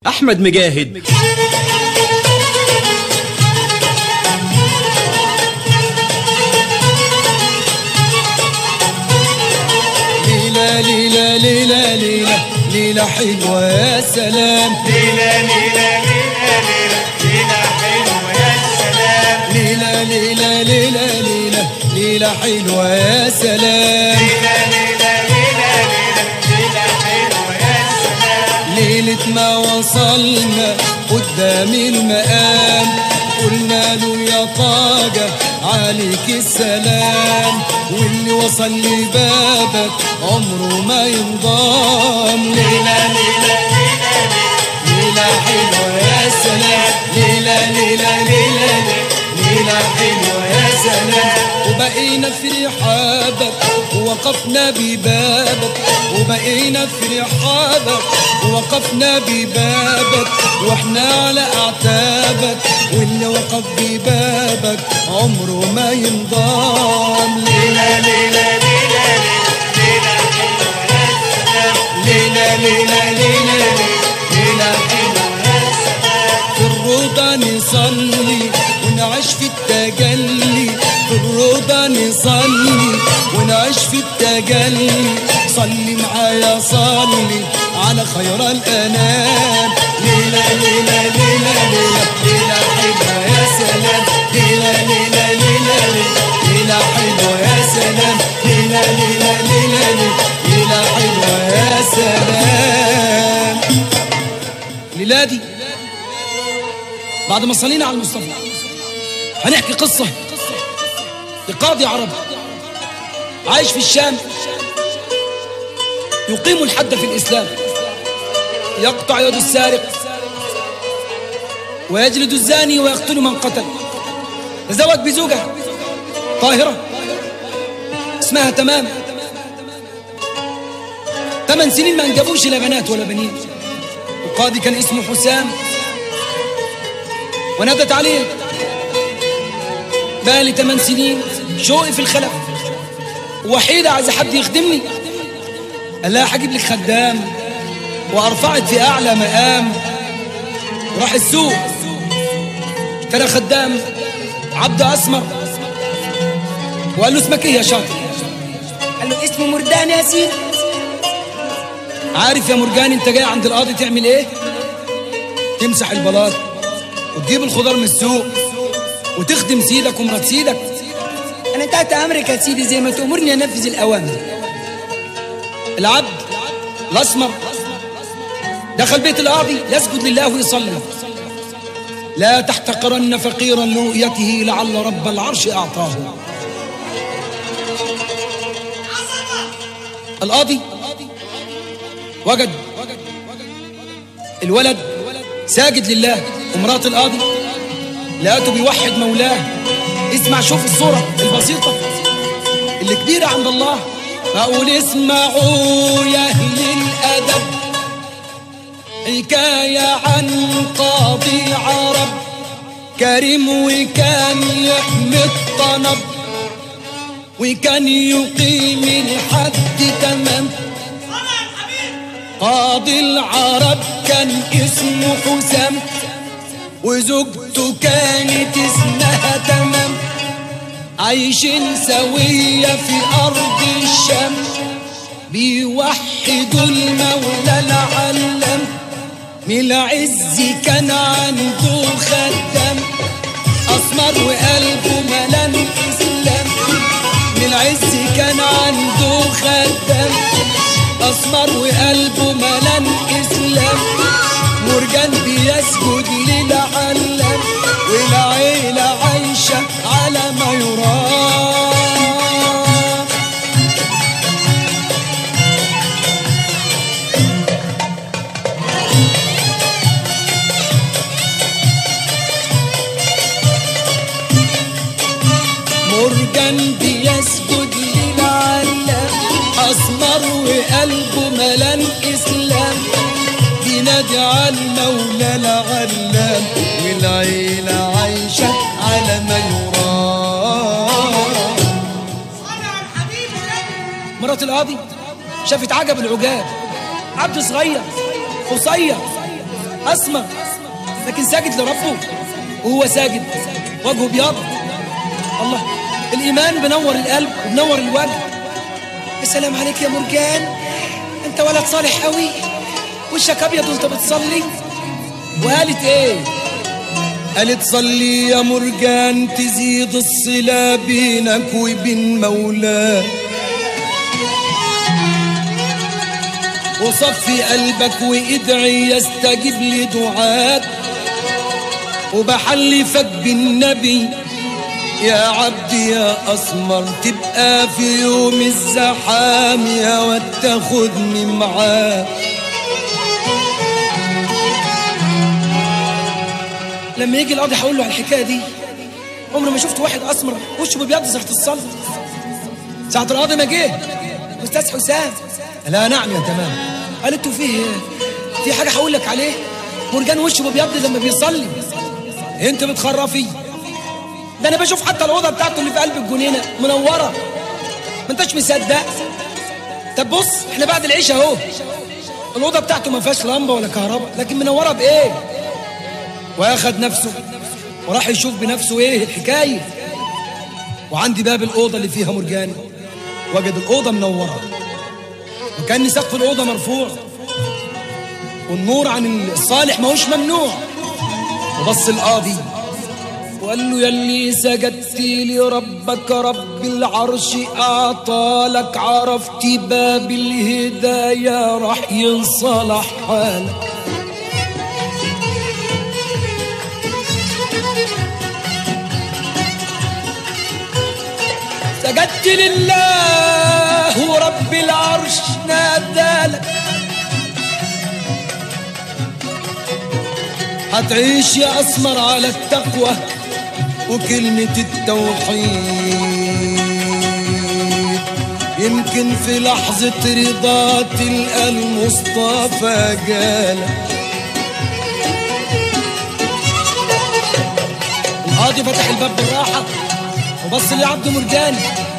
أحمد مجاهد ليلة ليلة ليلة ليلة ليلة حلوة يا سلام ليلة ليلة ليلة ليلة ليلة حلوة يا سلام ليلة ليلة ليلة ليلة ليلة حلوة يا سلام ليلة ليلة ليلة ليلة ليلة حلوة يا سلام ليلة ما وصلنا قدام المقام قلنا له يا طاقة عليك السلام واللي وصل لبابك عمره ما ينضام ليلة ليلة ليلة حلوة يا سلام ليلة ليلة ليلة ليلة حلوة يا سلام وبقينا في رحابك ووقفنا ببابك وبقينا في رحابك ووقفنا ببابك واحنا على اعتابك واللي وقف ببابك عمره ما ينضام ليلة ليلة ليلة ليلة حلوة يا سلام ليلة ليلة ليلة ليلة حلوة يا سلام في الروضة نصلي ونعيش في التجلي في الروضة نصلي ونعيش في التجلي صلي معايا صلي على خير الأنام ليلة ليلة ليلة ليلة ليلة حلوة يا سلام ليلة ليلة ليلة ليلة ليلة حلوة يا سلام ليلة ليلة ليلة ليلة ليلة حلوة يا سلام ميلادي بعد ما صلينا على المصطفى هنحكي قصة لقاضي عربي عايش في الشام يقيم الحد في الإسلام يقطع يد السارق ويجلد الزاني ويقتل من قتل تزوج بزوجة طاهرة اسمها تمام ثمان سنين ما انجبوش لا بنات ولا بنين القاضي كان اسمه حسام ونادت عليه بالي ثمان سنين شوقي في الخلف وحيدة عايز حد يخدمني قال لها هجيب لك خدام وارفعك في اعلى مقام وراح السوق اشترى خدام عبد اسمر وقال له اسمك ايه يا شاطر قال له اسمه مردان يا سيدي عارف يا مرجان انت جاي عند القاضي تعمل ايه تمسح البلاط وتجيب الخضار من السوق وتخدم سيدك ومرات سيدك انا تحت امرك يا سيدي زي ما تامرني انفذ الاوامر العبد الاسمر دخل بيت القاضي يسجد لله ويصلي لا تحتقرن فقيرا لرؤيته لعل رب العرش اعطاه القاضي وجد الولد ساجد لله ومرات القاضي لقيته بيوحد مولاه اسمع شوف الصورة البسيطة اللي كبيرة عند الله أقول اسمعوا يا أهل الأدب حكاية عن قاضي عرب كريم وكان يحمي الطنب وكان يقيم الحد تمام قاضي العرب كان اسمه حسام وزوجته كانت اسمها تمام عايشين سوية في أرض الشام بيوحدوا المولى العلم من العز كان عنده خدام أسمر وقلبه ملان إسلام من العز كان عنده خدام أسمر وقلبه ملان إسلام مرجان بيسجد للعلم والعيلة عايشة على ما يرام مرجان بيسجد للعلم أسمر وقلبه ملان إسلام بينادي على المولى العلام والعيلة عايشة على ما يرام مرات القاضي شافت عجب العجاب عبد صغير قصير اسمر لكن ساجد لربه وهو ساجد وجهه بيض الله الايمان بنور القلب وبنور الوجه يا سلام عليك يا مرجان انت ولد صالح قوي وشك ابيض وانت بتصلي وقالت ايه قالت صلي يا مرجان تزيد الصلة بينك وبين مولاك وصفي قلبك وادعي يستجيب لدعاك وبحلفك بالنبي يا عبدي يا أسمر تبقى في يوم الزحام يا واد تاخدني معاك لما يجي القاضي هقول له على الحكايه دي عمري ما شفت واحد اسمر وشه بيبيض ساعه الصلاه ساعه القاضي ما جه استاذ حسام لا نعم يا تمام قالت له فيه في حاجه هقول لك عليه مرجان وشه بيبيض لما بيصلي انت بتخرفي ده انا بشوف حتى الاوضه بتاعته اللي في قلب الجنينه منوره ما انتش مصدق طب بص احنا بعد العشاء اهو الاوضه بتاعته ما فيهاش لمبه ولا كهرباء لكن منوره بايه واخد نفسه وراح يشوف بنفسه ايه الحكايه وعندي باب الاوضه اللي فيها مرجان وجد الاوضه منوره وكان سقف الاوضه مرفوع والنور عن الصالح ماهوش ممنوع وبص القاضي وقال له يلي سجدت لربك رب العرش اعطالك عرفت باب الهدايه راح ينصلح حالك سجدت لله ورب العرش نادالك هتعيش يا أسمر على التقوى وكلمة التوحيد يمكن في لحظة رضا تلقى المصطفى جالك القاضي فتح الباب بالراحة وبص لعبد مرجان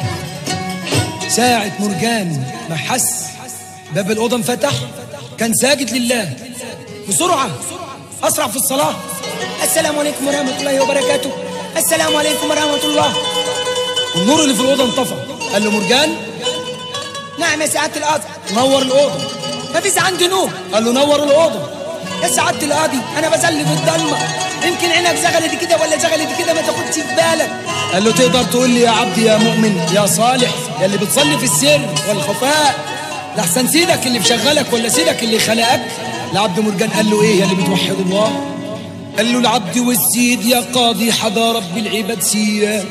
ساعة مرجان ما حس باب الأوضة انفتح كان ساجد لله بسرعة أسرع في الصلاة السلام عليكم ورحمة الله وبركاته السلام عليكم ورحمة الله والنور اللي في الأوضة انطفى قال له مرجان نعم يا سعادة القاضي نور الأوضة ما فيش عندي نور قال له نور الأوضة يا سعادة القاضي أنا بزل في الضلمة يمكن عينك زغلت كده ولا زغلت كده ما تاخدش في بالك قال له تقدر تقول لي يا عبدي يا مؤمن يا صالح يا اللي بتصلي في السر والخفاء لحسن سيدك اللي مشغلك ولا سيدك اللي خلقك لعبد مرجان قال له ايه يا اللي بتوحد الله قال له العبد والسيد يا قاضي حدا رب العباد سيان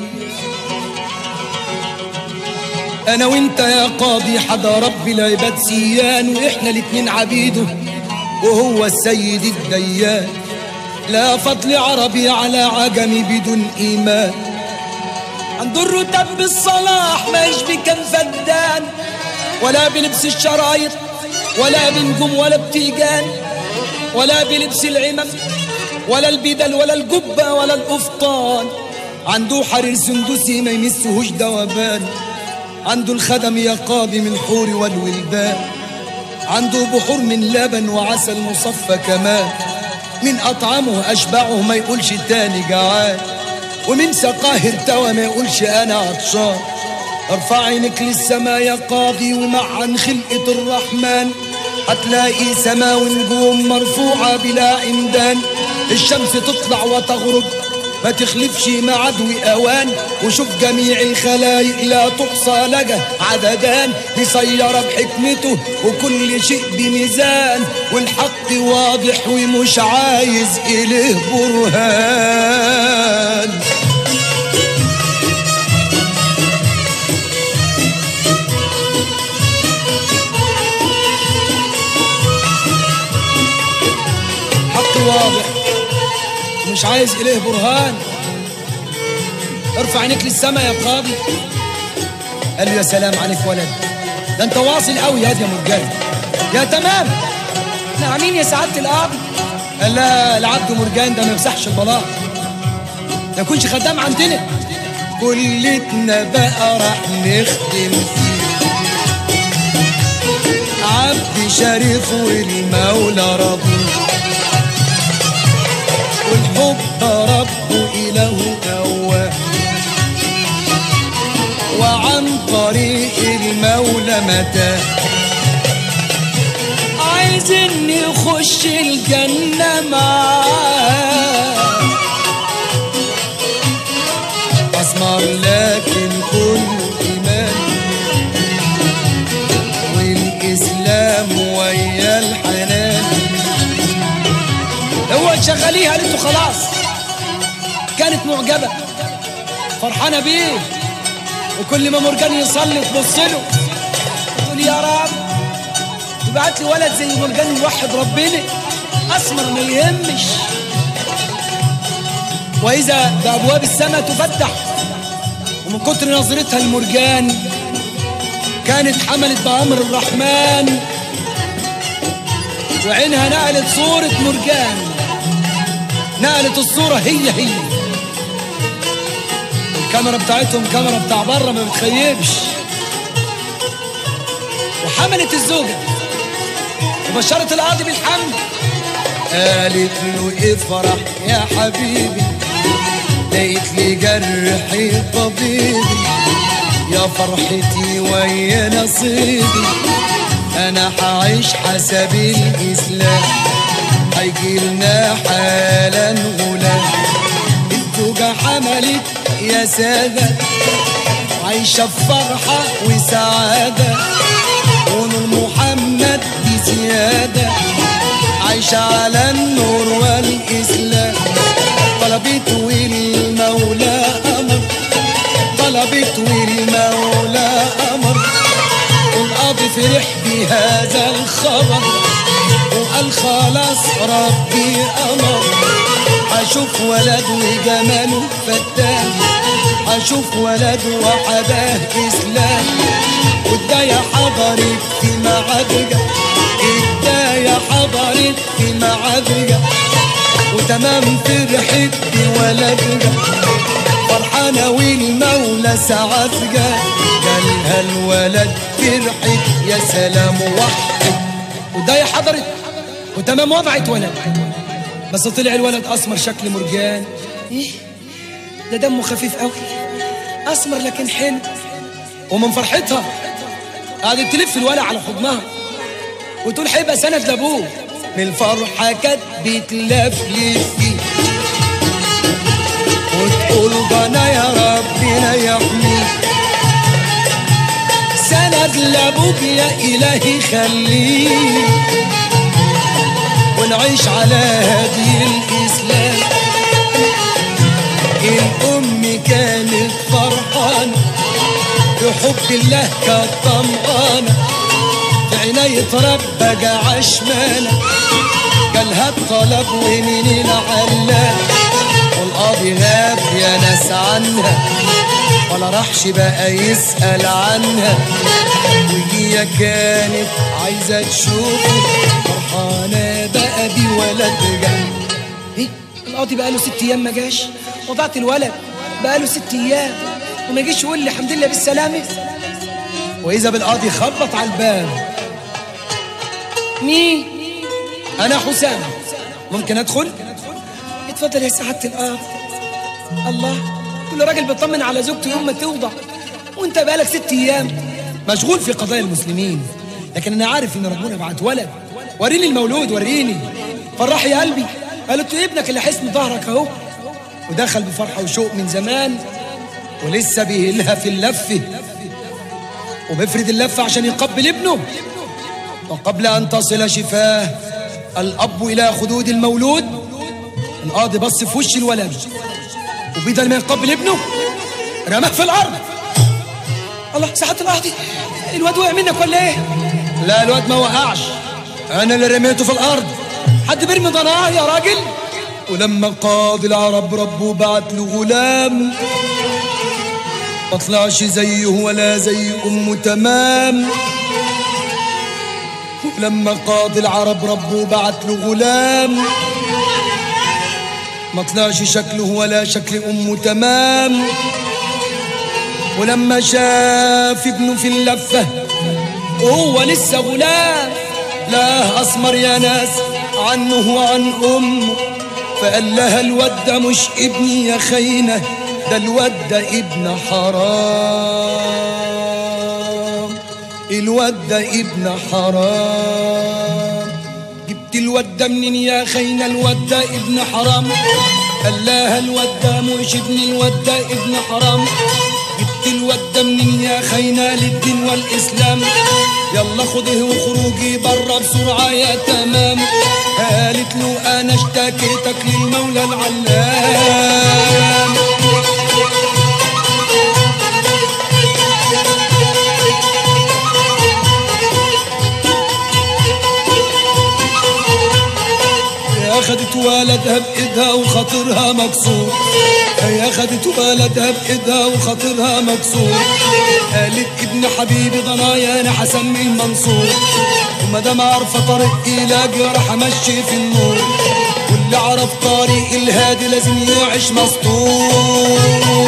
انا وانت يا قاضي حدا رب العباد سيان واحنا الاتنين عبيده وهو السيد الديان لا فضل عربي على عجمي بدون ايمان عنده الرتب بالصلاح ما يشبه كان فدان ولا بلبس الشرايط ولا بنجوم ولا بتيجان ولا بلبس العمم ولا البدل ولا الجبة ولا القفطان عنده حرير سندسي ما يمسهوش دوبان عنده الخدم يا قاضي من حور والولدان عنده بحور من لبن وعسل مصفى كمان من أطعمه أشبعه ما يقولش تاني جعان ومن سقاه ارتوى ما يقولش أنا عطشان ارفع عينك للسما يا قاضي ومع عن خلقة الرحمن هتلاقي سما ونجوم مرفوعة بلا عمدان الشمس تطلع وتغرب ما تخلفش ميعاد وأوان وشوف جميع الخلايق لا تحصى لها عددان مسيرة بحكمته وكل شيء بميزان والحق واضح ومش عايز إليه برهان حق واضح مش عايز إليه برهان ارفع عينيك للسما يا قاضي قال له يا سلام عليك ولد ده انت واصل قوي يا دي يا مرجان يا تمام نعمين يا سعادة القاضي قال لا العبد مرجان ده ما يمسحش البلاط ما يكونش خدام عندنا كلتنا بقى راح نخدم فيه عبد شريف والمولى رضي عن طريق المولى متى عايزين نخش الجنة معاه أسمر لكن كل إيمان والإسلام ويا الحنان هو شغاليها قالت له خلاص كانت معجبة فرحانة بيه وكل ما مرجان يصلي تبص له تقول يا رب يبعت لي ولد زي مرجان يوحد ربنا اسمر ما يهمش واذا بابواب السماء تفتح ومن كتر نظرتها لمرجان كانت حملت بامر الرحمن وعينها نقلت صورة مرجان نقلت الصورة هي هي الكاميرا بتاعتهم كاميرا بتاع بره ما بتخيبش وحملت الزوجة وبشرت القاضي بالحمل قالت له افرح يا حبيبي لقيت لي جرحي طبيبي يا فرحتي ويا نصيبي انا حعيش حسب الاسلام هيجي لنا حالا غلام الزوجة حملت يا سادة عايشة بفرحة وسعادة ونور محمد بزيادة عايشة على النور والإسلام طلبت والمولى أمر طلبت والمولى أمر والقاضي فرح بهذا الخبر وقال خلاص ربي أمر هشوف ولد وجماله فتان هشوف ولد وحداه إسلام والداية حضرت في معبجة الداية حضرت في معبجة وتمام فرحت بولدها فرحانة والمولى سعدها جالها الولد فرحت يا سلام وحدك والداية حضرت وتمام وضعت ولد بس طلع الولد اسمر شكل مرجان ايه ده دمه خفيف قوي اسمر لكن حلو ومن فرحتها قعدت تلف الولد على حضنها وتقول هيبقى سند لابوه من الفرحه كانت بتلفلف فيه وتقول ضنا يا ربنا يحميك سند لابوك يا الهي خليك ونعيش على هدي الإسلام الأم كانت فرحانة بحب الله كانت طمعانة في عناية ربك عشمانة جالها الطلب ومن العلام والقاضي غاب يا ناس عنها ولا راحش بقى يسأل عنها وهي كانت عايزة تشوفه فرحانة بقى بولدها ايه القاضي بقى له ست ايام ما جاش وضعت الولد بقى له ست ايام وما جيش يقول لي الحمد لله بالسلامة واذا بالقاضي خبط على الباب مين انا حسام ممكن ادخل اتفضل يا سعادة القاضي الله كل راجل بيطمن على زوجته يوم ما توضع وانت بقالك ست ايام مشغول في قضايا المسلمين لكن انا عارف ان ربنا بعت ولد وريني المولود وريني فرح يا قلبي قالت له ابنك اللي حسن ظهرك اهو ودخل بفرحه وشوق من زمان ولسه بيلها في اللفه وبيفرد اللفه عشان يقبل ابنه وقبل ان تصل شفاه الاب الى خدود المولود القاضي بص في وش الولد وبدل ما يقبل ابنه رماه في الارض الله ساعة القاضي الواد وقع منك ولا ايه؟ لا الواد ما وقعش انا اللي رميته في الارض حد بيرمي ضناه يا راجل ولما قاضي العرب ربه بعت له غلام ما طلعش زيه ولا زي امه تمام ولما قاضي العرب ربه بعت له غلام ما طلعش شكله ولا شكل امه تمام ولما شاف ابنه في اللفه وهو لسه غلام لا اسمر يا ناس عنه وعن امه فقال لها الواد ده مش ابني يا خينه ده الواد ده ابن حرام الواد ده ابن حرام جبت الواد ده منين يا خينا الواد ده ابن حرام قال لها الواد ده مش ابن الواد ده ابن حرام جبت الواد ده منين يا خينا للدين والاسلام يلا خده وخروجي برا بسرعة يا تمام قالت له انا اشتكيتك للمولى العلام هي خدت ولدها بإيدها وخاطرها مكسور هي خدت ولدها بإيدها وخاطرها مكسور قالت ابن حبيبي ضنايا انا حسميه منصور وما دام عارفه طريق علاجي راح امشي في النور واللي عرف طريق الهادي لازم يعيش مسطور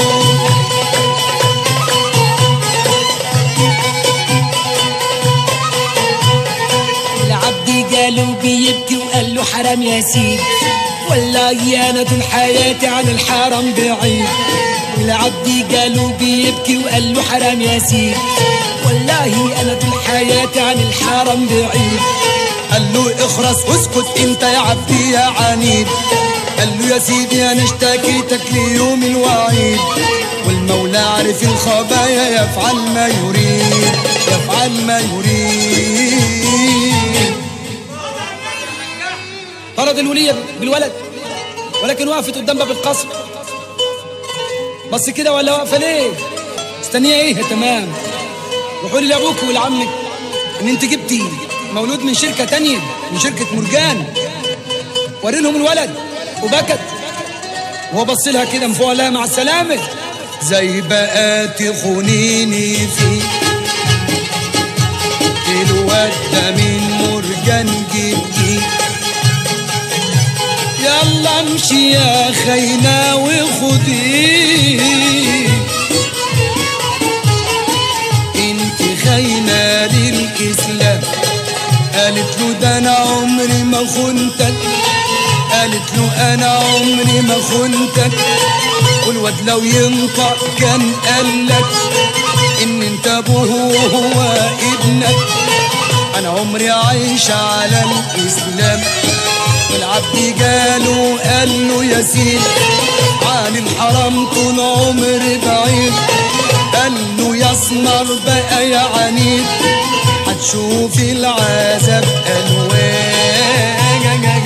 العبد قالوا بيبكي وقال له حرام يا سيدي والله انا طول حياتي عن الحرام بعيد العبد قالوا بيبكي وقال له حرام يا سيدي والله انا طول حياتي عن الحرام بعيد قال له اخرس اسكت انت يا عبدي يا عنيد قال له يا سيدي انا اشتكيتك ليوم الوعيد والمولى عارف الخبايا يفعل ما يريد يفعل ما يريد طرد الولية بالولد ولكن وقفت قدام باب القصر بس كده ولا واقفة ليه استنيه ايه تمام روحوا لي لابوك ولعمك ان انت جبتي مولود من شركة تانية من شركة مرجان وري لهم الولد وبكت وهو بص لها كده من فوق قال لها مع السلامة زي بقى تخونيني فيه الواد ده من مرجان جبتي يلا امشي يا خينا وخديه انت خاينة للإسلام قالت له ده أنا عمري ما خنتك قالت له أنا عمري ما خنتك والواد لو ينطق كان قالك إن أنت أبوه وهو ابنك أنا عمري عايش على الإسلام والعبد جاله قال له يا سيدي عن الحرام طول عمري بعيد قال له يا اسمر بقى يا عنيد هتشوف العذاب الوان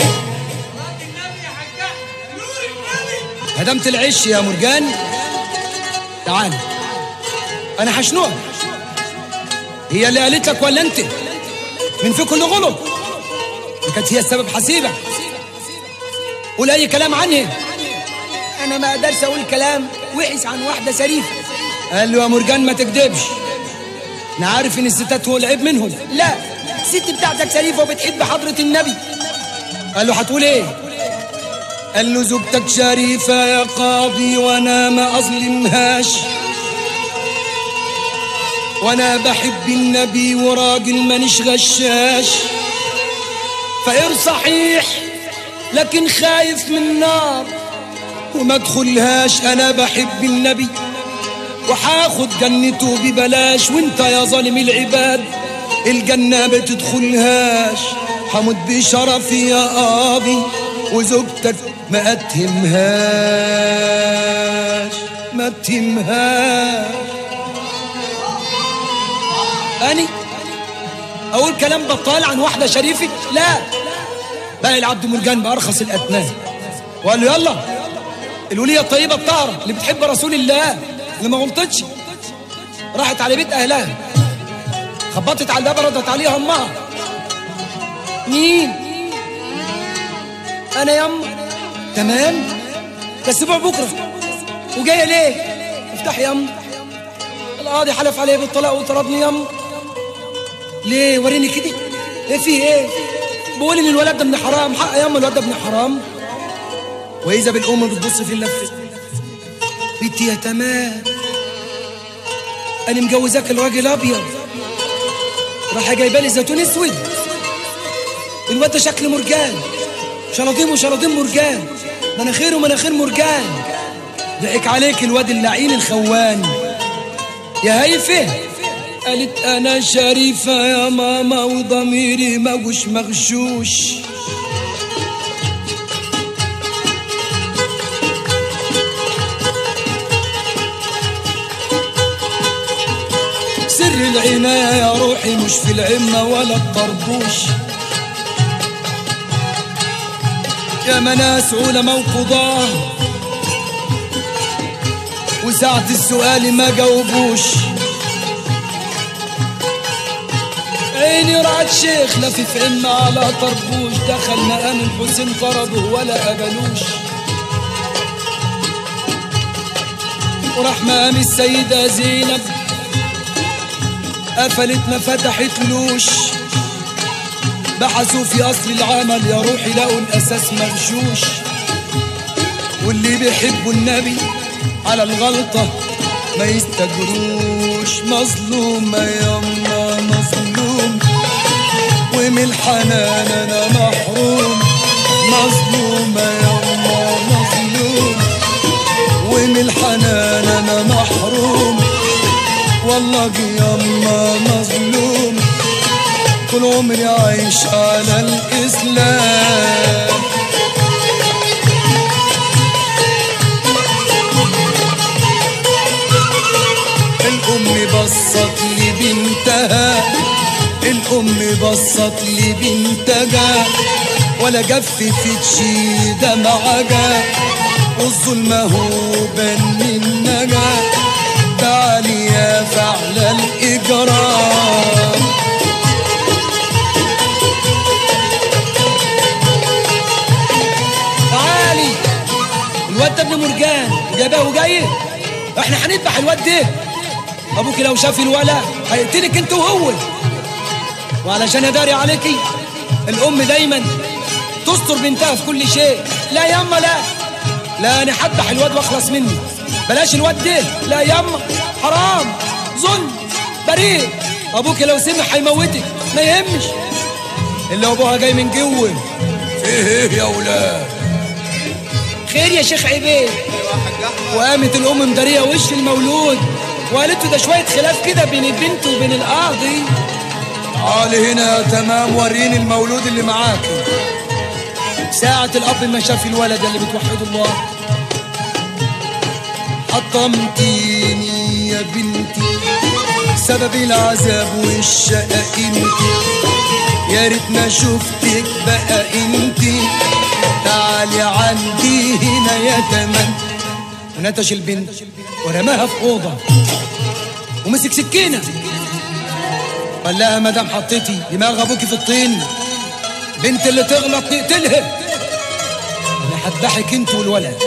هدمت العش يا مرجان تعال انا هشنقك هي اللي قالت لك ولا انت من في كل غلط دي كانت هي السبب حسيبك قول اي كلام عنها انا ما اقدرش اقول كلام وحش عن واحده شريفه قال له يا مرجان ما تكذبش انا عارف ان الستات هو العيب منهم لا الست بتاعتك شريفه وبتحب حضره النبي قال له هتقول ايه قال له زوجتك شريفة يا قاضي وانا ما اظلمهاش وانا بحب النبي وراجل مانيش غشاش فقر صحيح لكن خايف من النار وما ادخلهاش انا بحب النبي وحاخد جنته ببلاش وانت يا ظالم العباد الجنة بتدخلهاش حمد بشرفي يا قاضي وزوجتك ما اتهمهاش ما اتهمهاش أني أقول كلام بطال عن واحدة شريفة لا بقى العبد مرجان بأرخص الأتنان وقال له يلا الولية الطيبة الطاهرة اللي بتحب رسول الله اللي ما غلطتش راحت على بيت أهلها خبطت على الباب ردت عليها أمها مين؟ أنا يما تمام الأسبوع بكرة وجاية ليه؟ افتح يما القاضي حلف عليه بالطلاق وطردني يما ليه وريني كده ايه فيه ايه بقول ان الولد ده ابن حرام حق ياما الولد ده ابن حرام واذا بالام بتبص في اللفه بنتي يا تمام انا مجوزاك الراجل ابيض راح جايبه لي زيتون اسود الواد ده شكل مرجان شلاطين وشلاطين مرجان مناخير ومناخير مرجان ضحك عليك الواد اللعين الخوان يا هيفه قالت انا شريفة يا ماما وضميري مجوش مغشوش سر العناية يا روحي مش في العمة ولا الطربوش يا مناس علماء وقضاه وساعة السؤال ما جاوبوش عيني رعد شيخ لفف عمة على طربوش دخل مقام الحسين طرده ولا قبلوش وراح مقام السيدة زينب قفلت ما فتحتلوش بحثوا في اصل العمل يا روحي لقوا الاساس مغشوش واللي بيحبوا النبي على الغلطة ما يستجروش مظلوم يما مظلوم ومن الحنان انا محروم مظلوم يما مظلوم ومن الحنان انا محروم والله يما مظلوم طول عمري عايش على الإسلام الأم بصت لي بنتها الأم بصت لي بنتها ولا جففت شي دمعها والظلم هو بان منها تعالي يا فعل الإجرام تعالي الواد ده ابن مرجان جابه وجاي احنا هنذبح الواد ده ابوك لو شاف الولا هيقتلك انت وهو وعلشان اداري عليكي الام دايما تستر بنتها في كل شيء لا ياما لا لا انا هذبح الواد واخلص منه بلاش الواد ده لا ياما حرام ظلم بريء ابوك لو سمع هيموتك ما يهمش اللي ابوها جاي من جوه فيه ايه يا ولاد خير يا شيخ عبيد وقامت الام مداريه وش المولود وقالت له ده شويه خلاف كده بين البنت وبين القاضي تعالي هنا يا تمام وريني المولود اللي معاك ساعة الأب ما شاف الولد اللي بتوحد الله حطمتيني يا بنتي سبب العذاب والشقة انتي يا ريت ما شفتك بقى انتي تعالي عندي هنا يا تمام ونتش البنت ورماها في أوضة ومسك سكينة قال لها مدام حطيتي دماغ أبوكي في الطين بنت اللي تغلط نقتلها أنا هذبحك أنت والولد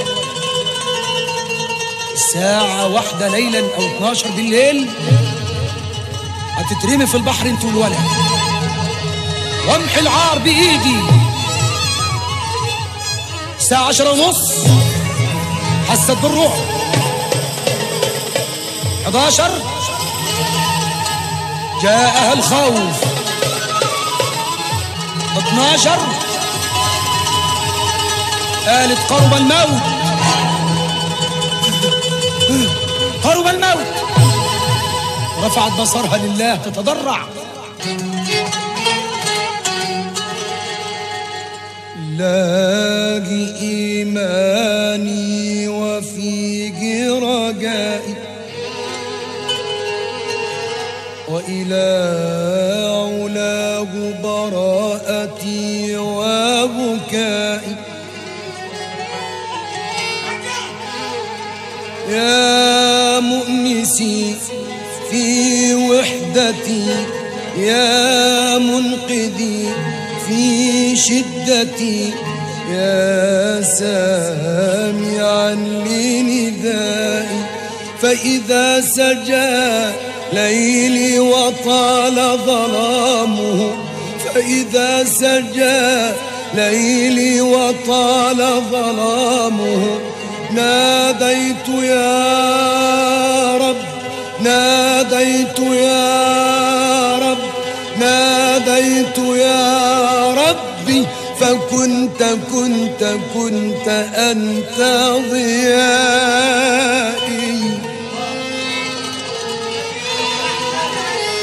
الساعة واحدة ليلا أو 12 بالليل هتترمي في البحر أنت والولد وامحي العار بإيدي الساعة عشرة ونص حست بالروح 11 جاءها الخوف 12 قالت قرب الموت قرب الموت رفعت بصرها لله تتضرع لاقي إيماني وفيك رجائي وإلى علاه براءتي وبكائي يا مؤنسي في وحدتي يا منقذي في شدتي يا سامعا لندائي فإذا سجى ليلي وطال ظلامه فإذا سجى ليلي وطال ظلامه ناديت يا رب ناديت يا رب ناديت يا ربي فكنت كنت كنت أنت ضيائي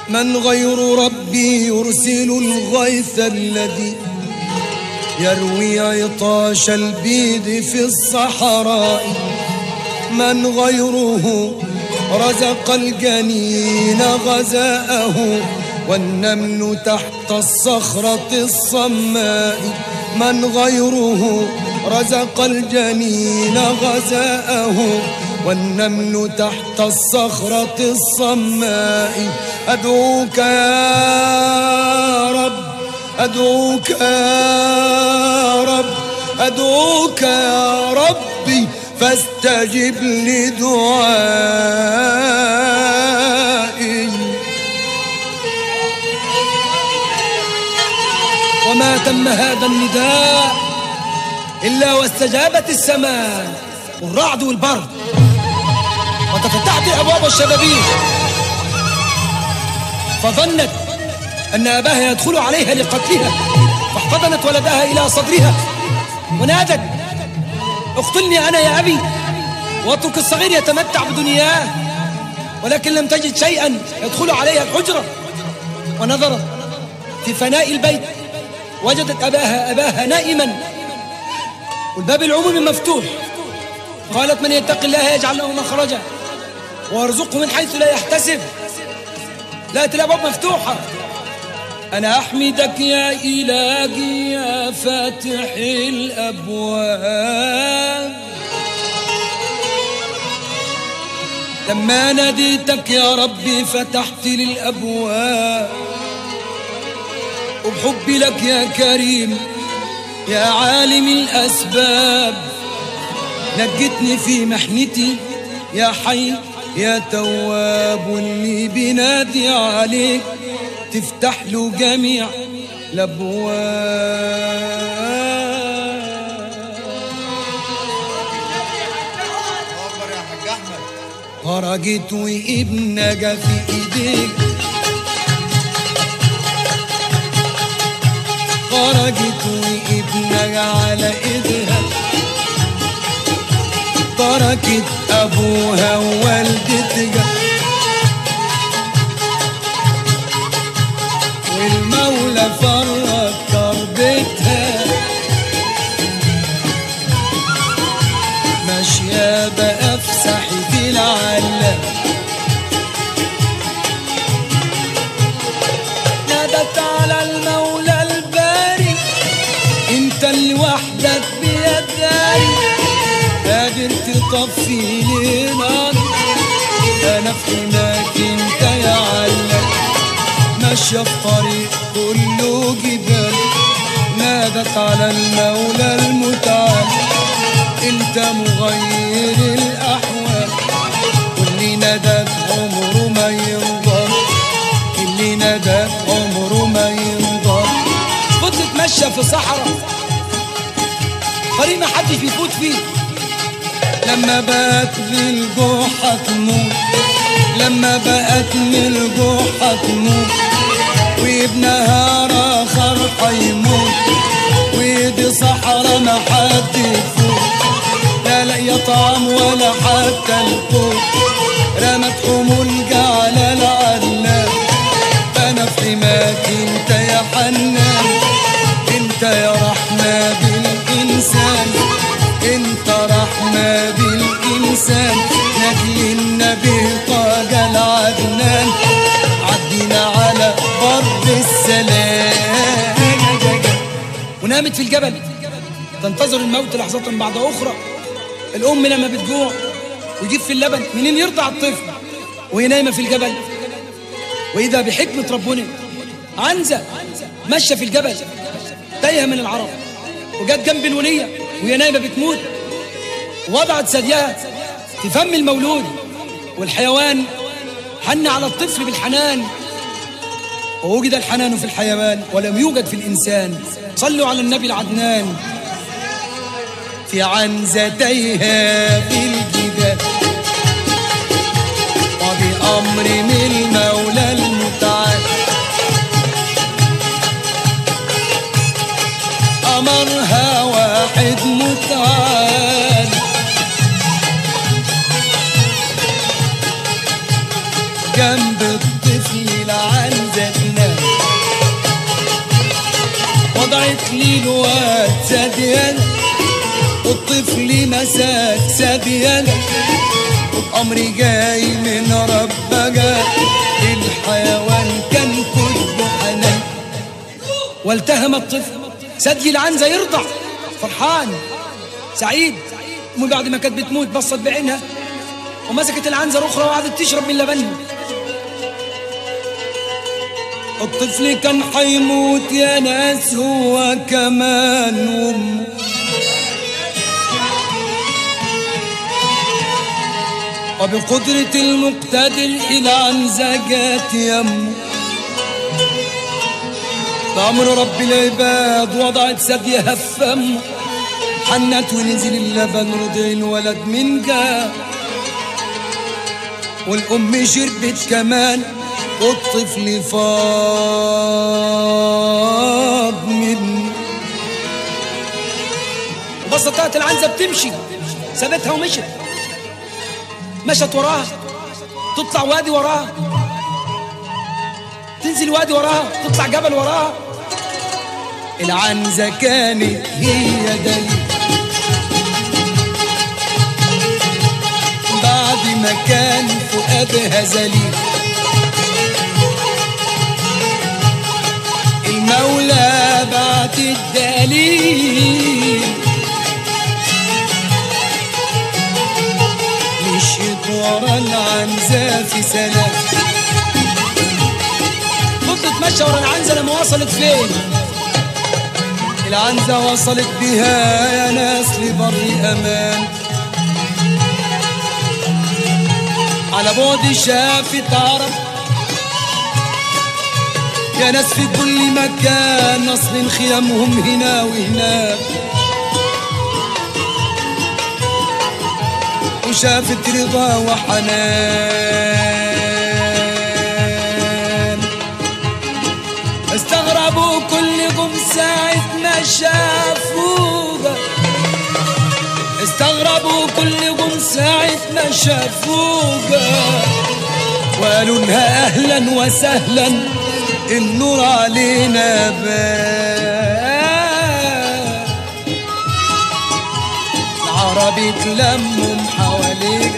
من غير ربي يرسل الغيث الذي يروي عطاش البيد في الصحراء من غيره رزق الجنين غزاءه والنمل تحت الصخرة الصماء من غيره رزق الجنين غزاءه والنمل تحت الصخرة الصماء أدعوك يا رب أدعوك يا رب أدعوك يا ربي فاستجب لدعائي وما تم هذا النداء إلا واستجابت السماء والرعد والبرد وتفتحت أبواب الشبابيك فظنت أن أباها يدخل عليها لقتلها فاحتضنت ولدها إلى صدرها ونادت اقتلني أنا يا أبي واترك الصغير يتمتع بدنياه ولكن لم تجد شيئا يدخل عليها الحجرة ونظرت في فناء البيت وجدت أباها أباها نائما والباب العمومي مفتوح قالت من يتق الله يجعل له مخرجا ويرزقه من حيث لا يحتسب لقت الأبواب مفتوحة أنا أحمدك يا إلهي يا فاتح الأبواب لما ناديتك يا ربي فتحت لي الأبواب وبحبي لك يا كريم يا عالم الأسباب نجتني في محنتي يا حي يا تواب واللي بينادي عليك تفتح له جميع الابواب اكبر يا حاج احمد خرجت وابن جا في ايديك خرجت وابن جا على ايدها تركت ابوها ووالدتها والمولى فرق كربتها ماشية بقى في ساحة العلة نادت على المولى الباري انت اللي وحدك بيداري قادر تطفي لي نار انا في حماك انت يا علة ماشية في طريق كله جبال نادت على المولى المتعال انت مغير الاحوال واللي نداك عمره ما ينضر اللي نداك عمره ما ينضر فضلت ماشية في صحراء طريق ما حدش بيفوت فيه لما بقت بالجوحة تموت لما بقت من الجوحة تموت وابنها راخر حيموت ودي صحراء ما حد يفوت لا لا يا طعم ولا حتى القوت رمت حمولجة على العلام انا في حماك انت يا حنان انت يا رحمة بالانسان انت رحمة بالانسان نجل النبي طاق العدنان عدينا على بر السلام ونامت في الجبل تنتظر الموت لحظة بعد أخرى الأم لما بتجوع ويجيب في اللبن منين يرضع الطفل وهي نايمة في الجبل وإذا بحكمة ربنا عنزة ماشية في الجبل تايهة من العرب وجت جنب الولية وهي نايمة بتموت ووضعت ثديها في فم المولود والحيوان حن على الطفل بالحنان ووجد الحنان في الحيوان ولم يوجد في الإنسان صلوا على النبي العدنان في عنزتيها في الجبال وبأمر من المولى المتعال أمرها واحد متعال جنب الطفل العال والطفل مساك سبيلك وبأمري جاي من ربك الحيوان كان كله حنان والتهم الطفل ثدي العنزة يرضع فرحان سعيد أمي بعد ما كانت بتموت بصت بعينها ومسكت العنزة الأخرى وقعدت تشرب من لبنها الطفل كان حيموت يا ناس هو كمان وامه وبقدرة المقتدر إلى عن زجات يمه بأمر رب العباد وضعت ثديها في فمه حنت ونزل اللبن رضع الولد من جاه والأم شربت كمان والطفل فاض منه وبسطت العنزة بتمشي سابتها ومشت مشت وراها تطلع وادي وراها تنزل وادي وراها تطلع جبل وراها العنزة كانت هي دليل بعد ما كان فؤادها ذليل المولى بعت الدليل مشيت ورا العنزة في سلام فضلت ماشية ورا العنزة لما وصلت فين العنزة وصلت بها يا ناس لبر أمان على بعد شافت عرب يا ناس في كل مكان نصب خيامهم هنا وهناك وشافت رضا وحنان استغربوا كلهم ساعة ما شافوها استغربوا كلهم ساعة ما شافوها وقالوا لها أهلا وسهلا النور علينا بان العرب اتلموا حواليها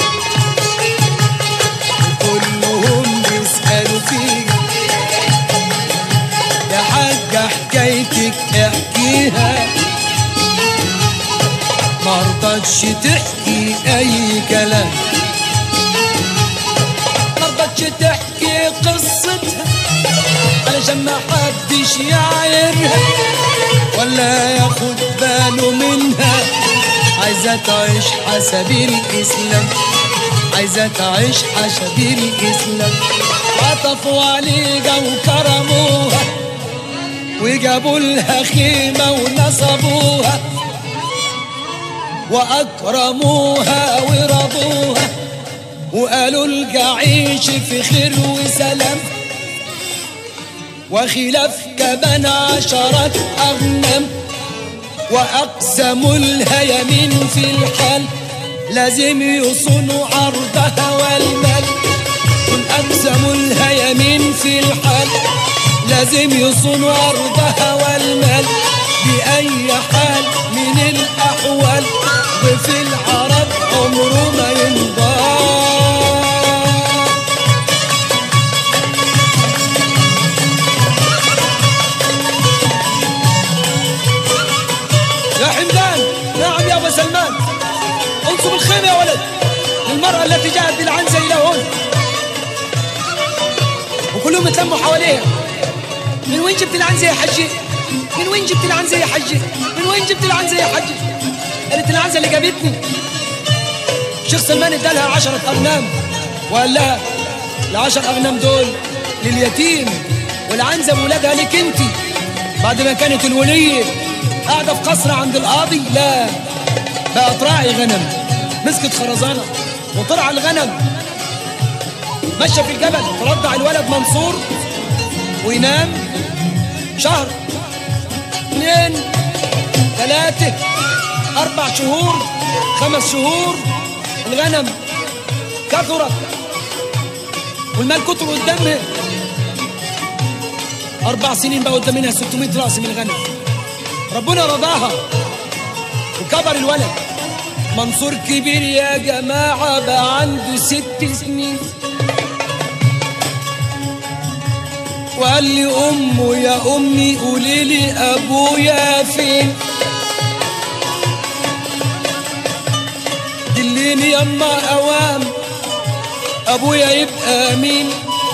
وكلهم بيسألوا فيها يا حاجة حكايتك احكيها مرضتش تحكي أي كلام مرضتش تحكي قصتها علشان ما حدش يعايرها ولا ياخد باله منها عايزة تعيش حسب الإسلام عايزة تعيش حسب الإسلام عطفوا عليها وكرموها وجابوا لها خيمة ونصبوها وأكرموها ورضوها وقالوا لها عيش في خير وسلام وخلاف كمان عشرات أغنام وأقسموا لها يمين في الحال لازم يصونوا عرضها والمال أقسموا لها يمين في الحال لازم يصونوا عرضها والمال بأي حال من الأحوال وفي العرب عمره ما ينضام يا حمدان نعم يا ابو سلمان انصب الخيمه يا ولد للمراه التي جاءت بالعنزه الى هون وكلهم اتلموا حواليها من وين جبت العنزه يا حجي من وين جبت العنزه يا حجي من وين جبت العنزه يا حجي قالت العنزه اللي جابتني الشيخ سلمان ادالها عشرة أغنام وقال لها العشر أغنام دول لليتيم والعنزة بولادها لك انت بعد ما كانت الولية قاعدة في قصر عند القاضي لا بقت راعي غنم مسكت خرزانة وطلع الغنم مشى في الجبل ترضع الولد منصور وينام شهر اثنين ثلاثة أربع شهور خمس شهور الغنم كثرت والمال كتر قدامها أربع سنين بقى قدام منها 600 رأس من الغنم ربنا رضاها وكبر الولد منصور كبير يا جماعة بقى عنده ست سنين وقال لي أمه يا أمي قولي لي أبويا فين دليني يما أوام أبويا يبقى مين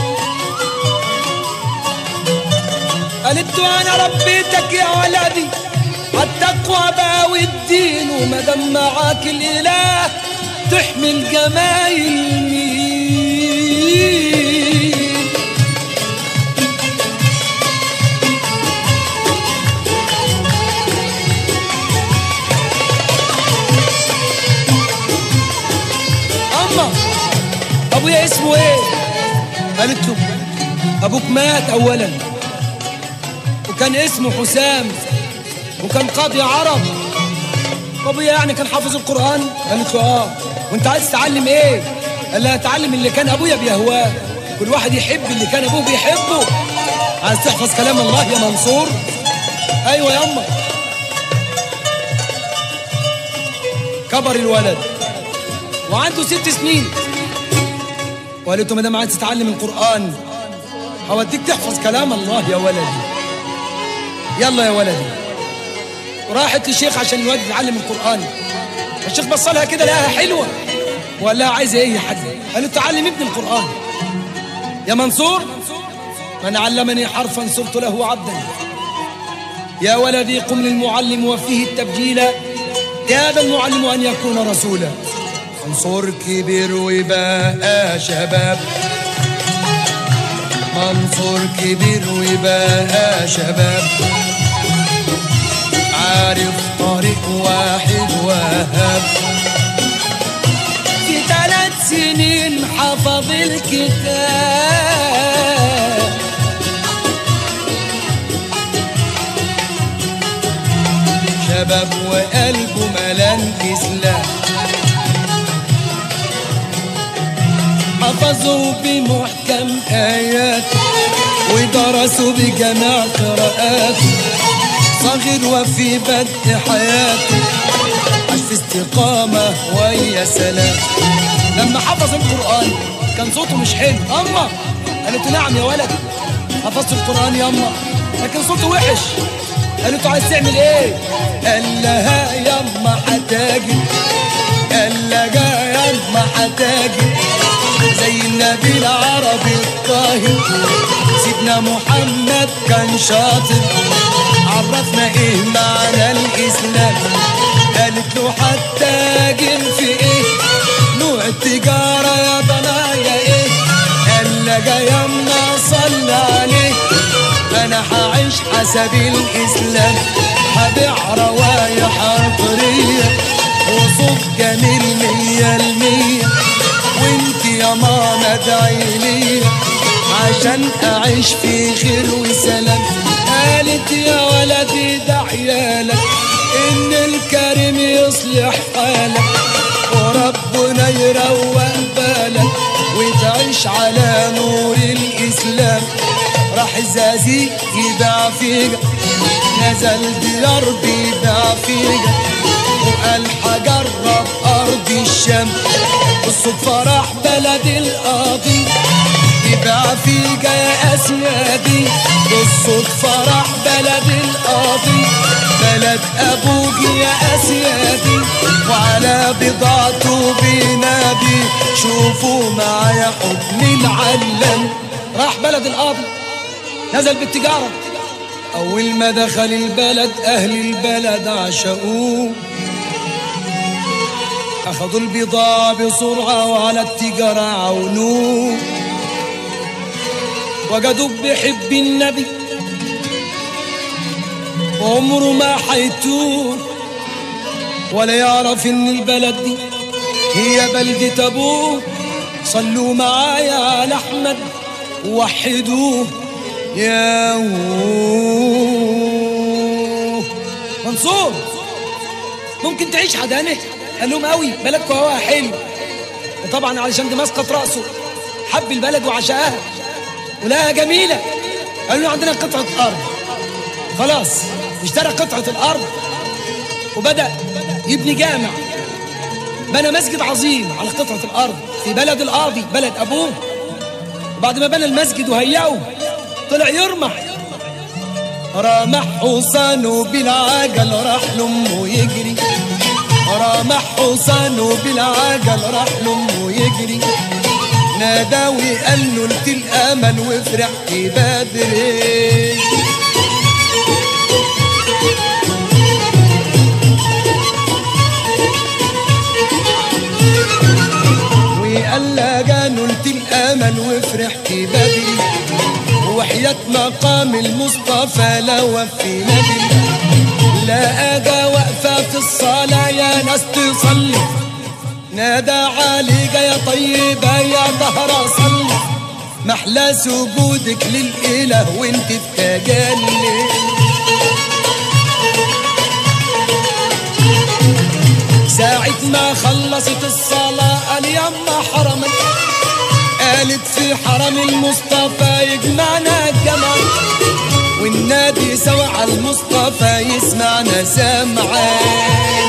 قالت له أنا ربيتك يا ولدي عالتقوى بقى والدين وما دام معاك الإله تحمل جمايل مين أما أبويا اسمه إيه؟ قالت له أبوك مات أولا وكان اسمه حسام وكان قاضي عرب أبويا يعني كان حافظ القرآن؟ قالت له آه وأنت عايز تتعلم إيه؟ قال لها أتعلم اللي كان أبويا بيهواه كل واحد يحب اللي كان أبوه بيحبه عايز تحفظ كلام الله يا منصور؟ أيوة يا أما كبر الولد وعنده ست سنين وقالت له ما دام عايز تتعلم القرآن هوديك تحفظ كلام الله يا ولدي يلا يا ولدي وراحت للشيخ عشان الواد يتعلم القرآن الشيخ بص لها كده لقاها حلوة وقال لها عايزة ايه يا حاج قالت تعلم ابني القرآن يا منصور من علمني حرفا صرت له عبدا يا ولدي قم للمعلم وفيه التبجيل كاد المعلم أن يكون رسولا منصور كبير وبقى شباب منصور كبير وبقى شباب عارف طريق واحد وهاب في ثلاث سنين حفظ الكتاب شباب وقلبه ملان إسلام حفظوا بمحكم آيات ودرسوا بجميع قراءات صغير وفي بدء حياته عاش في استقامة ويا سلام لما حفظ القرآن كان صوته مش حلو أما قالت له نعم يا ولد حفظت القرآن يا أما لكن صوته وحش قالت له عايز تعمل ايه قال لها يما حتاجي قال لها يما حتاجي زي النبي العربي الطاهر سيدنا محمد كان شاطر عرفنا ايه معنى الاسلام قالت له حتى في ايه نوع التجارة يا ضنايا ايه قال لها يما صلى عليه انا هعيش حسب الاسلام هبيع روايح عطرية وصوت جميل مية المية وانت يا ماما ادعي لي عشان اعيش في خير وسلام قالت يا ولدي دعيالك ان الكريم يصلح حالك وربنا يروق بالك وتعيش على نور الاسلام راح الزازي يباع فيك نزل ديار بيباع فيك وقال حجرب ارض الشام بالصدفة راح بلد القاضي يباع فيك يا اسيادي بالصدفة راح بلد القاضي بلد ابوك يا اسيادي وعلى بضاعته بينادي شوفوا معايا حكم العلم راح بلد القاضي نزل بالتجارة أول ما دخل البلد أهل البلد عشقوه أخذوا البضاعة بسرعة وعلى التجارة عونوه وجدوا بحب النبي وعمره ما حيتوه ولا يعرف ان البلد دي هي بلدة ابوه صلوا معايا على احمد ووحدوه يا منصور ممكن تعيش حدانه قال لهم قوي بلدكم هواها حلو وطبعا علشان دي مسقط راسه حب البلد وعشقها ولها جميله قال له عندنا قطعه ارض خلاص اشترى قطعه الارض وبدا يبني جامع بنى مسجد عظيم على قطعة الأرض في بلد القاضي بلد أبوه وبعد ما بنى المسجد وهيأه طلع يرمح رمح حصانه بالعجل راح لأمه يجري رمح حصانه بالعجل راح لأمه يجري نادى وقال له قلت الأمل وفرحت بدري وقال لها جانوا قلت الامل وفرحت بدري وحياة مقام المصطفى لو في نبي لا اجا واقفة في الصلاة يا ناس تصلي نادى عليك يا طيبة يا طهرة صلي محلى سجودك للإله وانت في تجلي ساعة ما خلصت الصلاة قال يما حرما قالت في حرم المصطفى يجمعنا الجمال والنادي سوا على المصطفى يسمعنا سمعان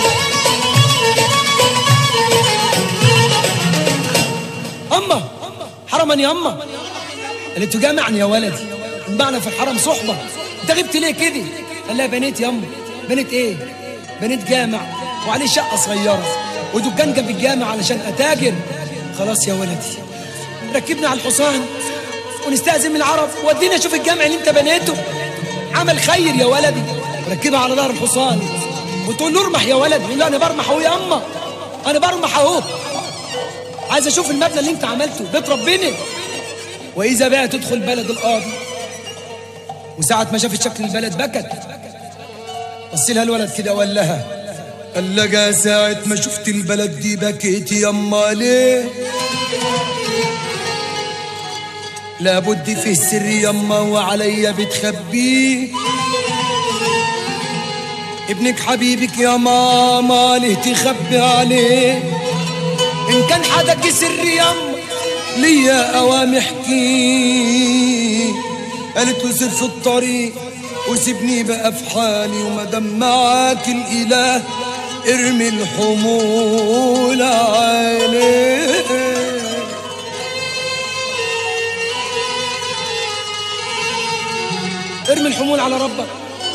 أما حرما يا أما قالت له جامعني يا ولدي معنا في الحرم صحبة انت غبت ليه كده قال لها بنيت يا أما بنيت ايه بنيت جامع وعليه شقة صغيرة ودكان جنب الجامع علشان أتاجر خلاص يا ولدي ركبنا على الحصان ونستأذن من العرب ودينا اشوف الجامع اللي انت بنيته عمل خير يا ولدي ركبها على ظهر الحصان وتقول له ارمح يا ولد يقول له انا برمح اهو يا اما انا برمح اهو عايز اشوف المبنى اللي انت عملته بيت ربنا واذا بقى تدخل بلد القاضي وساعة ما شافت شكل البلد بكت بص لها الولد كده وقال لها قال لها ساعة ما شفت البلد دي بكيت يما ليه لابد في السر يما وعليا بتخبيه ابنك حبيبك يا ماما ليه تخبي عليه ان كان حدك سر يما ليا اوام احكيه قالت له سر في الطريق وسيبني بقى في حالي ومدام معاك الاله ارمي الحمول عليه ارمي الحمول على ربك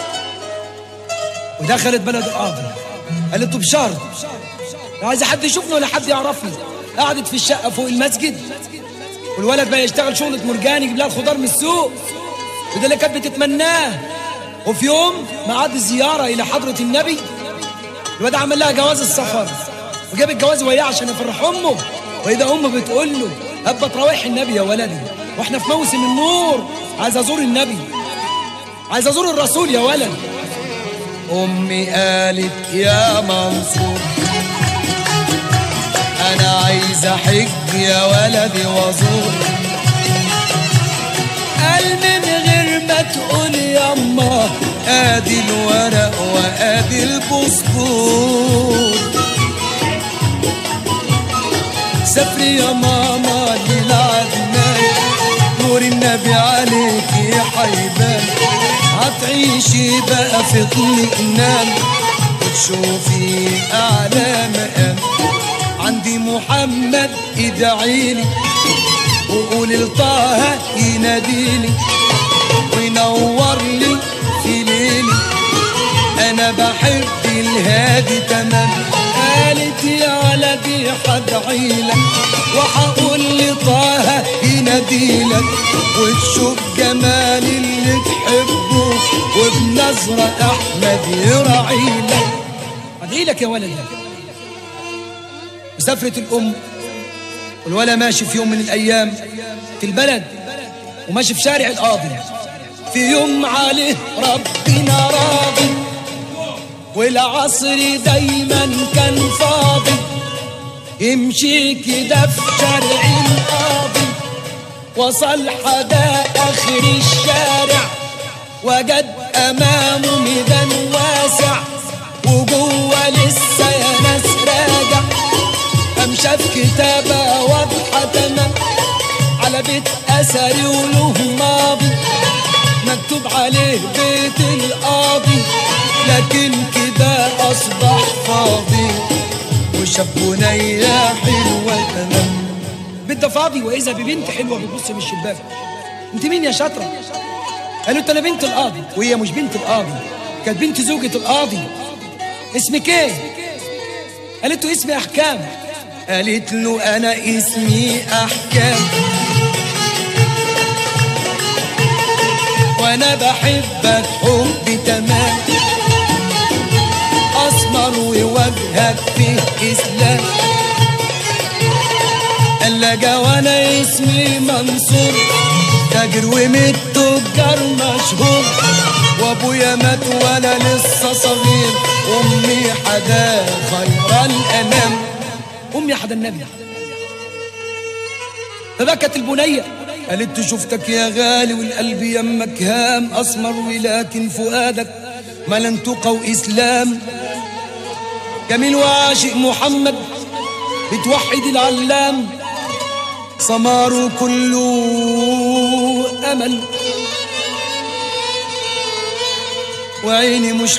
ودخلت بلد القاضي قالت له بشرط لا عايزه حد يشوفني ولا حد يعرفني قعدت في الشقه فوق المسجد والولد بقى يشتغل شغلة مرجان يجيب لها الخضار من السوق وده اللي كانت بتتمناه وفي يوم معاد الزيارة إلى حضرة النبي الواد عمل لها جواز السفر وجاب الجواز وياه عشان يفرح أمه وإذا أمه بتقول له هبت روايح النبي يا ولدي وإحنا في موسم النور عايز أزور النبي عايز أزور الرسول يا ولد أمي قالت يا منصور أنا عايز أحج يا ولدي وأزور قال من غير ما تقول يما ادي الورق وادي الباسبور سافري يا ماما للعدنان نور النبي عليك يا حيبان هتعيشي بقى في اطمئنان وتشوفي اعلى مقام عندي محمد ادعيلي وقول لطه يناديلي وينور لي في ليلي انا بحب الهادي تمام قالت يا ولدي حدعيلك وحقول لطه يناديلك وتشوف جمال اللي تحبه وبنظرة احمد يراعيلك ادعيلك يا ولدي وسافرت الام والولا ماشي في يوم من الايام في البلد وماشي في شارع القاضي في يوم عليه ربنا راضي والعصر دايما كان فاضي يمشي كده في شارع القاضي وصل حدا اخر الشارع وجد امامه ميدان واسع وجوه لسه يا ناس راجع قام شاف كتابة واضحة تمام على بيت أثري وله ماضي مكتوب عليه بيت القاضي لكن كده ده اصبح فاضي وشاف بنية حلوة تمام بنت فاضي واذا ببنت حلوه بتبص من الشباك انت مين يا شاطره قالوا انت انا بنت القاضي وهي مش بنت القاضي كانت بنت زوجة القاضي اسمك ايه قالت له اسمي احكام قالت له انا اسمي احكام وانا بحبك حب تمام اسمر ووجهك فيه اسلام قال لجا وانا اسمي منصور تاجر ومن التجار مشهور وابويا مات وانا لسه صغير امي حدا خير الانام امي حدا النبي فبكت البنيه قالت شفتك يا غالي والقلب يمك هام اسمر ولكن فؤادك ملن تقى واسلام جميل وعاشق محمد بتوحد العلام سمار كله امل وعيني مش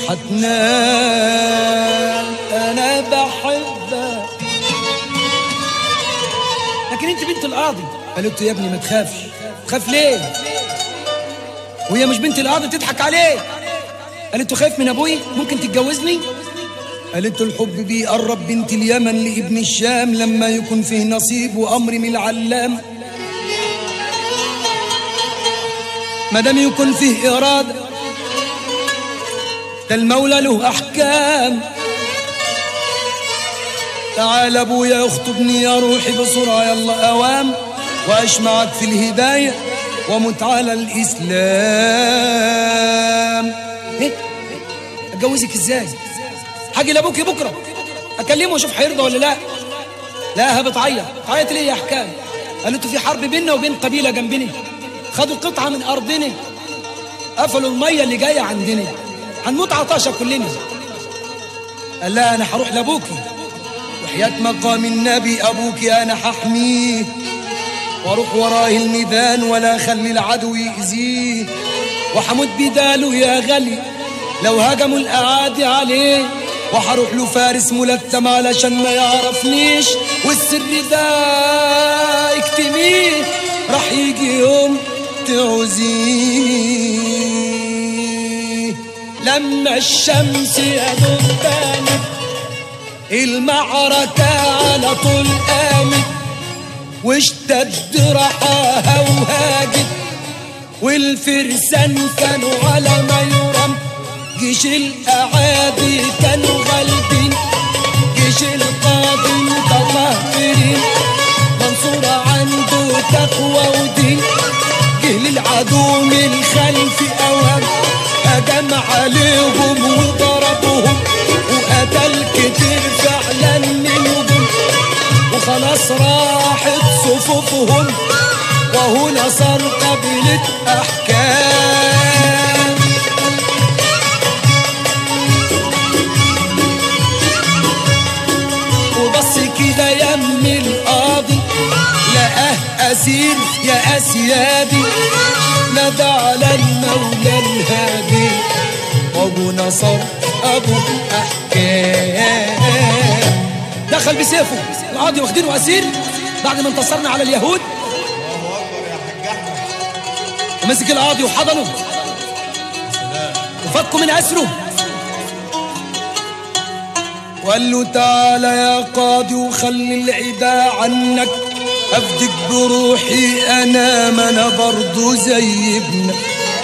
هتنام انا بحبك لكن انت بنت القاضي قالت له يا ابني ما تخافش تخاف ليه وهي مش بنت القاضي تضحك عليه قالت له خايف من ابوي ممكن تتجوزني قالت الحب بيقرب بنت اليمن لابن الشام لما يكون فيه نصيب وامر من العلام ما دام يكون فيه اراده ده المولى له احكام تعال ابويا اخطبني يا روحي بسرعه يلا اوام واعيش معك في الهدايه ومت على الاسلام ايه اتجوزك ازاي هاجي لابوكي بكره اكلمه واشوف هيرضى ولا لا لا بتعيط تعيط ليه يا احكام قالت له في حرب بيننا وبين قبيله جنبنا خدوا قطعه من ارضنا قفلوا الميه اللي جايه عندنا هنموت عطاشة كلنا قال لا انا هروح لابوكي وحياة مقام النبي ابوك انا هحميه واروح وراه الميدان ولا اخلي العدو يأذيه وحموت بداله يا غالي لو هجموا الاعادي عليه وحروح له فارس ملتم علشان ما يعرفنيش والسر ده اكتميه راح يجي يوم تعوزيه لما الشمس يا دبانة المعركة على طول قامت واشتد رحاها وهاجت والفرسان كانوا على ما يرم جيش الأعادي كانوا غالبين جيش القاضي متطهرين منصور عنده تقوى ودين جه للعدو من الخلف أوام هجم عليهم وضربهم وقتل كتير فعلا منهم وخلاص راحت صفوفهم وهو نصر قبيلة أحكام وبص كده يم القاضي لقاه أسير يا أسيادي نادى على المولى الهادي أبو نصر أبو أحكام دخل بسيفه القاضي واخدينه أسير بعد ما انتصرنا على اليهود ومسك القاضي وحضنه وفكه من أسره وقال له تعالى يا قاضي وخلي العدا عنك افدك بروحي انا ما انا برضو زي ابنك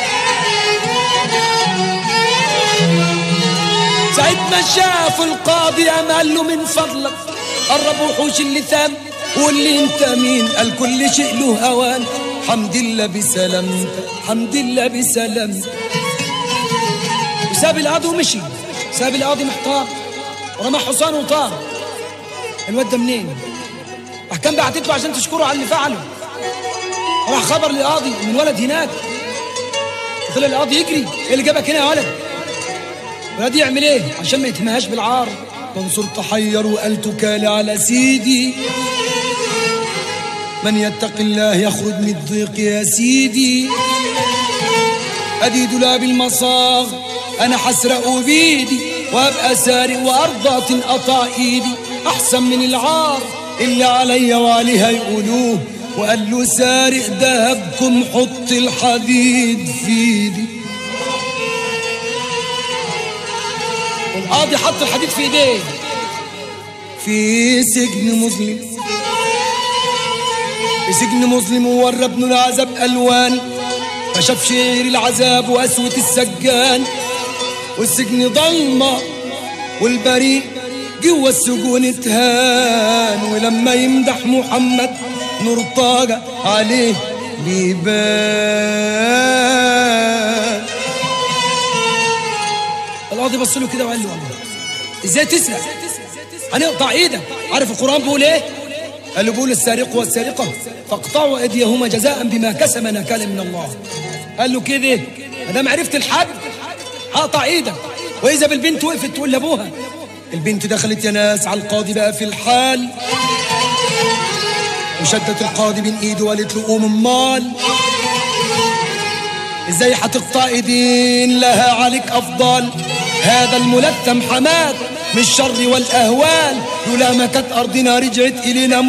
ساعة ما شاف القاضي قال له من فضلك قرب وحوش اللثام واللي انت مين قال كل شيء له اوان حمد الله بسلامتك حمد الله بسلامتك وساب القاضي ومشي ساب القاضي محتار ورمى حصان وطار الواد ده منين؟ احكام بعتت له عشان تشكره على اللي فعله راح خبر للقاضي من ولد هناك طلع القاضي يجري ايه اللي جابك هنا يا ولد؟ الولد يعمل ايه عشان ما يتمهاش بالعار منصور تحير وقال تكالي على سيدي من يتق الله يخرج من الضيق يا سيدي ادي دولاب المصاغ انا حسرقه بيدي وابقى سارق وارضى تنقطع ايدي احسن من العار اللي عليا وعليها يقولوه وقال له سارق دهبكم حط الحديد في ايدي القاضي حط الحديد في ايديه في سجن مظلم في سجن مظلم وورى ابن العذاب الوان فشاف شير العذاب وقسوة السجان والسجن ضلمة والبريء جوا السجون اتهان ولما يمدح محمد نور طاقة عليه بيبان القاضي بص له كده وقال له الله ازاي تسرق هنقطع ايدك عارف القران بيقول ايه قال له بيقول السارق والسارقة فاقطعوا ايديهما جزاء بما كسب نكالا من الله قال له كده ما دام عرفت الحد هقطع ايدك واذا بالبنت وقفت تقول لابوها البنت دخلت يا ناس على القاضي بقى في الحال وشدت القاضي بين ايده وقالت له قوم امال ازاي هتقطع ايدين لها عليك افضل هذا الملثم حماد من الشر والاهوال لولا ما كانت ارضنا رجعت الينا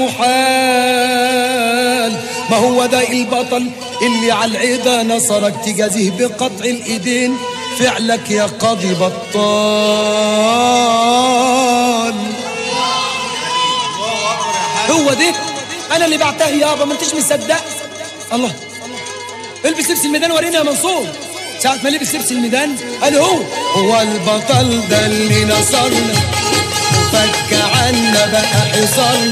محال ما هو ده البطل اللي على العدا نصرك تجازيه بقطع الايدين فعلك يا قاضي بطال هو ده انا اللي بعتها يابا ما انتش مصدق الله البس لبس الميدان وريني يا منصور ساعة ما لبس لبس الميدان قال هو هو البطل ده اللي نصرنا وفك عنا بقى حصارنا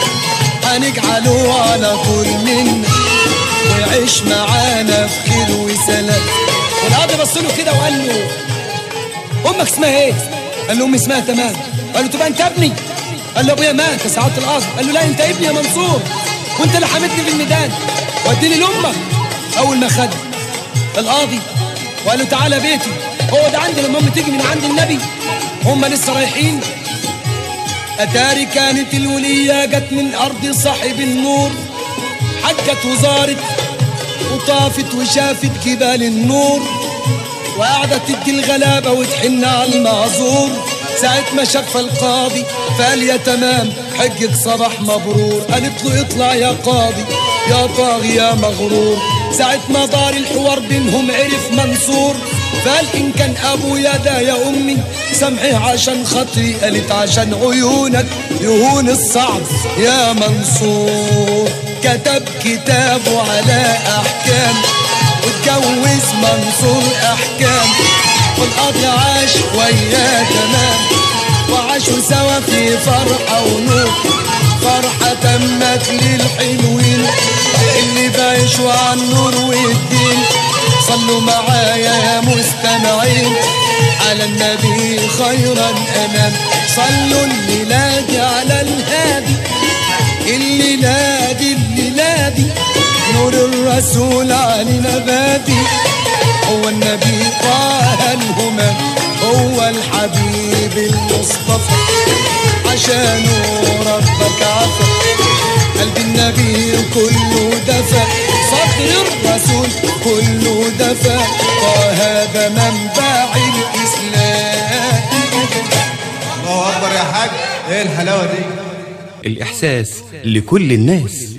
هنجعله على طول منا ويعيش معانا في خير وسلام والقاضي بص له كده وقال له امك اسمها ايه؟ قال له امي اسمها تمام قال له تبقى انت ابني قال له ابويا مات يا سعاده القاضي قال له لا انت ابني يا منصور وانت اللي حمدني في الميدان وديني لامك اول ما خد القاضي وقال له تعالى بيتي هو ده عندي لما امي تيجي من عند النبي هم لسه رايحين أتاري كانت الولية جت من أرض صاحب النور حجت وزارت وطافت وشافت جبال النور وقعدت تدي الغلابة وتحن على المعذور ساعة ما شاف القاضي فقال يا تمام حجك صباح مبرور قالت له اطلع يا قاضي يا طاغي يا مغرور ساعة ما دار الحوار بينهم عرف منصور فقال إن كان أبويا ده يا أمي سامحيه عشان خاطري قالت عشان عيونك يهون الصعب يا منصور كتب كتابه على أحكام واتجوز منصور أحكام والقاضي عاش وياه تمام وعاشوا سوا في فرحة ونور فرحة تمت للحلوين اللي بعيشوا عن النور والدين صلوا معايا يا مستمعين على النبي خيرا أنام صلوا الليلة على الهادي الليلة دي الليلة دي نور الرسول علينا بادي هو النبي طه الهمام هو الحبيب المصطفى عشانه ربك عفا قلب النبي كله دفى صدر الرسول كله دفى وهذا منبع الإسلام الله اكبر يا حاج ايه الحلاوه دي الإحساس لكل الناس